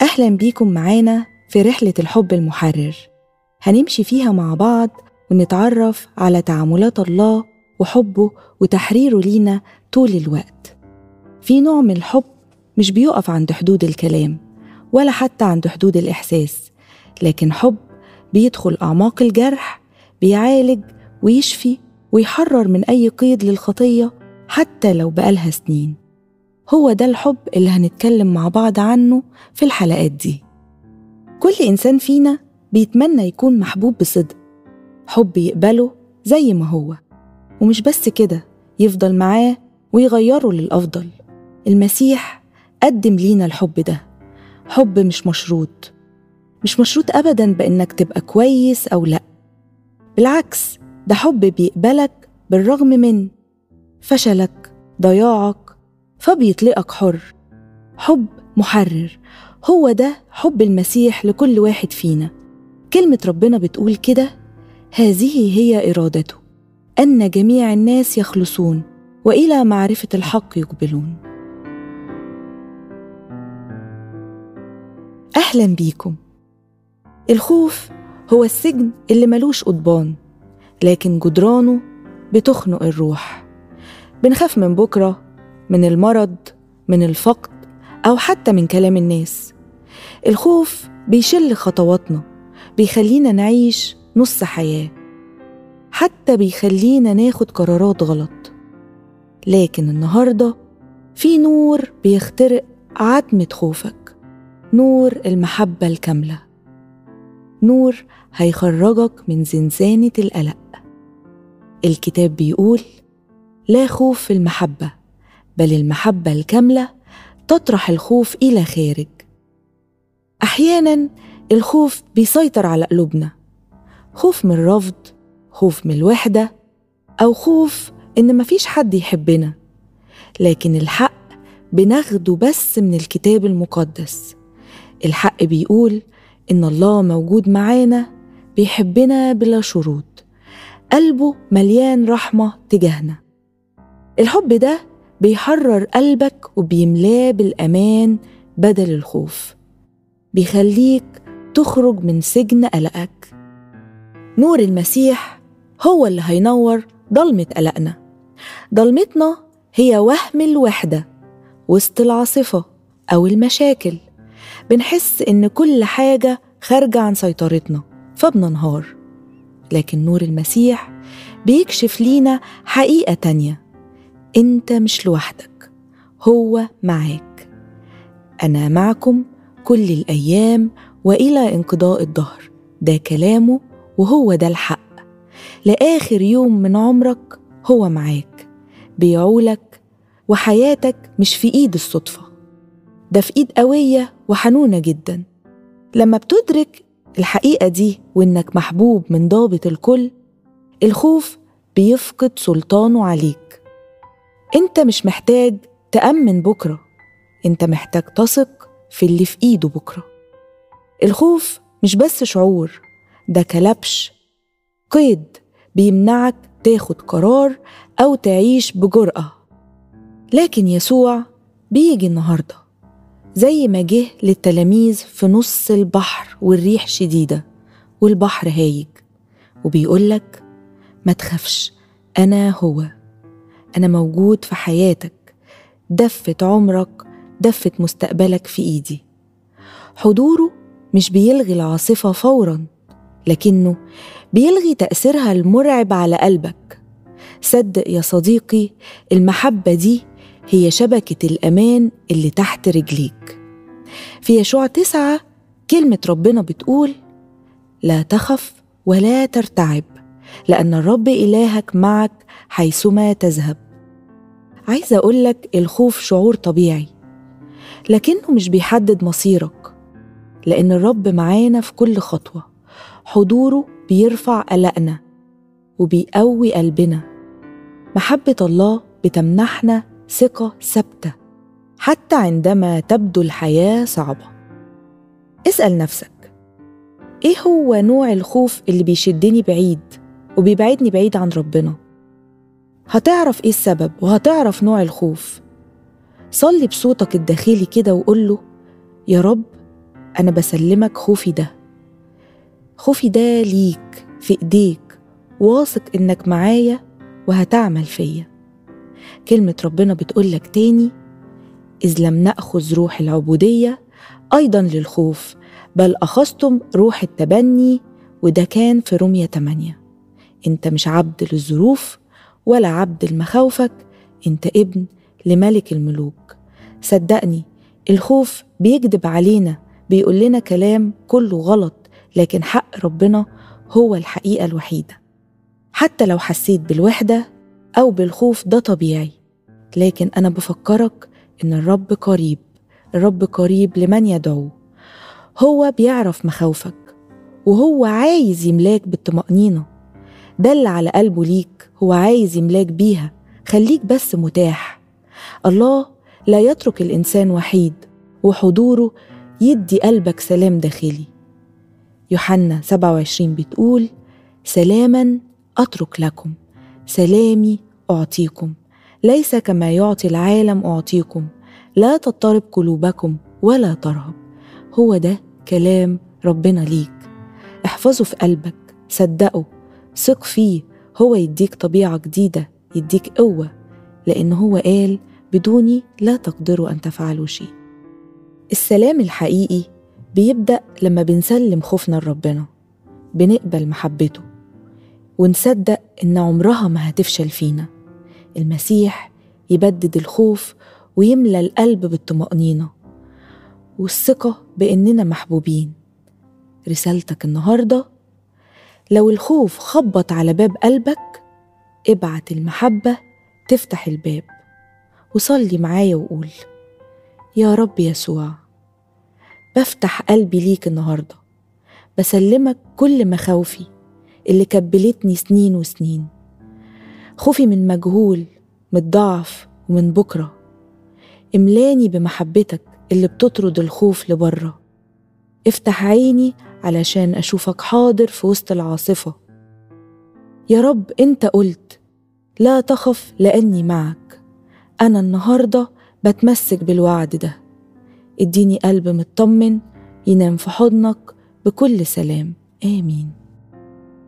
أهلا بيكم معانا في رحلة الحب المحرر هنمشي فيها مع بعض ونتعرف على تعاملات الله وحبه وتحريره لينا طول الوقت في نوع من الحب مش بيقف عند حدود الكلام ولا حتى عند حدود الإحساس لكن حب بيدخل أعماق الجرح بيعالج ويشفي ويحرر من أي قيد للخطية حتى لو بقالها سنين هو ده الحب اللي هنتكلم مع بعض عنه في الحلقات دي كل إنسان فينا بيتمنى يكون محبوب بصدق حب يقبله زي ما هو ومش بس كده يفضل معاه ويغيره للأفضل المسيح قدم لينا الحب ده حب مش مشروط مش مشروط أبدا بإنك تبقى كويس أو لأ بالعكس ده حب بيقبلك بالرغم من فشلك ضياعك فبيطلقك حر حب محرر هو ده حب المسيح لكل واحد فينا كلمة ربنا بتقول كده هذه هي إرادته أن جميع الناس يخلصون وإلى معرفة الحق يقبلون أهلا بيكم الخوف هو السجن اللي ملوش قضبان لكن جدرانه بتخنق الروح بنخاف من بكرة من المرض من الفقد أو حتى من كلام الناس الخوف بيشل خطواتنا بيخلينا نعيش نص حياة حتى بيخلينا ناخد قرارات غلط لكن النهاردة في نور بيخترق عتمة خوفك نور المحبة الكاملة نور هيخرجك من زنزانة القلق الكتاب بيقول لا خوف في المحبة بل المحبة الكاملة تطرح الخوف إلى خارج أحيانا الخوف بيسيطر على قلوبنا خوف من الرفض خوف من الوحدة أو خوف إن مفيش حد يحبنا لكن الحق بناخده بس من الكتاب المقدس الحق بيقول إن الله موجود معانا بيحبنا بلا شروط قلبه مليان رحمة تجاهنا الحب ده بيحرر قلبك وبيملاه بالأمان بدل الخوف بيخليك تخرج من سجن قلقك نور المسيح هو اللي هينور ضلمة قلقنا ضلمتنا هي وهم الوحدة وسط العاصفة أو المشاكل بنحس إن كل حاجة خارجة عن سيطرتنا فبننهار لكن نور المسيح بيكشف لينا حقيقة تانية انت مش لوحدك هو معاك انا معكم كل الايام والى انقضاء الدهر ده كلامه وهو ده الحق لاخر يوم من عمرك هو معاك بيعولك وحياتك مش في ايد الصدفه ده في ايد قويه وحنونه جدا لما بتدرك الحقيقه دي وانك محبوب من ضابط الكل الخوف بيفقد سلطانه عليك انت مش محتاج تأمن بكرة انت محتاج تثق في اللي في ايده بكرة الخوف مش بس شعور ده كلبش قيد بيمنعك تاخد قرار أو تعيش بجرأة لكن يسوع بيجي النهارده زي ما جه للتلاميذ في نص البحر والريح شديدة والبحر هايج وبيقولك ما تخافش أنا هو أنا موجود في حياتك دفة عمرك دفة مستقبلك في إيدي حضوره مش بيلغي العاصفة فورا لكنه بيلغي تأثيرها المرعب على قلبك صدق يا صديقي المحبة دي هي شبكة الأمان اللي تحت رجليك في يشوع تسعة كلمة ربنا بتقول لا تخف ولا ترتعب لأن الرب إلهك معك حيثما تذهب عايزة أقولك الخوف شعور طبيعي لكنه مش بيحدد مصيرك لأن الرب معانا في كل خطوة حضوره بيرفع قلقنا وبيقوي قلبنا محبة الله بتمنحنا ثقة ثابتة حتى عندما تبدو الحياة صعبة اسأل نفسك إيه هو نوع الخوف اللي بيشدني بعيد وبيبعدني بعيد عن ربنا هتعرف إيه السبب وهتعرف نوع الخوف صلي بصوتك الداخلي كده وقول له يا رب أنا بسلمك خوفي ده خوفي ده ليك في إيديك واثق إنك معايا وهتعمل فيا كلمة ربنا بتقولك تاني إذ لم نأخذ روح العبودية أيضا للخوف بل أخذتم روح التبني وده كان في رومية 8 أنت مش عبد للظروف ولا عبد لمخاوفك أنت ابن لملك الملوك صدقني الخوف بيكذب علينا بيقول لنا كلام كله غلط لكن حق ربنا هو الحقيقة الوحيدة حتى لو حسيت بالوحدة أو بالخوف ده طبيعي لكن أنا بفكرك إن الرب قريب الرب قريب لمن يدعوه هو بيعرف مخاوفك وهو عايز يملاك بالطمأنينة ده اللي على قلبه ليك هو عايز يملاك بيها خليك بس متاح الله لا يترك الإنسان وحيد وحضوره يدي قلبك سلام داخلي يوحنا 27 بتقول سلاما أترك لكم سلامي أعطيكم ليس كما يعطي العالم أعطيكم لا تضطرب قلوبكم ولا ترهب هو ده كلام ربنا ليك احفظه في قلبك صدقه ثق فيه هو يديك طبيعة جديدة يديك قوة لأن هو قال بدوني لا تقدروا أن تفعلوا شيء السلام الحقيقي بيبدأ لما بنسلم خوفنا لربنا بنقبل محبته ونصدق إن عمرها ما هتفشل فينا المسيح يبدد الخوف ويملى القلب بالطمأنينة والثقة بإننا محبوبين رسالتك النهاردة لو الخوف خبط على باب قلبك ابعت المحبة تفتح الباب وصلي معايا وقول يا رب يسوع بفتح قلبي ليك النهارده بسلمك كل مخاوفي اللي كبلتني سنين وسنين خوفي من مجهول من الضعف ومن بكره املاني بمحبتك اللي بتطرد الخوف لبره افتح عيني علشان اشوفك حاضر في وسط العاصفه يا رب انت قلت لا تخف لاني معك انا النهارده بتمسك بالوعد ده اديني قلب مطمن ينام في حضنك بكل سلام آمين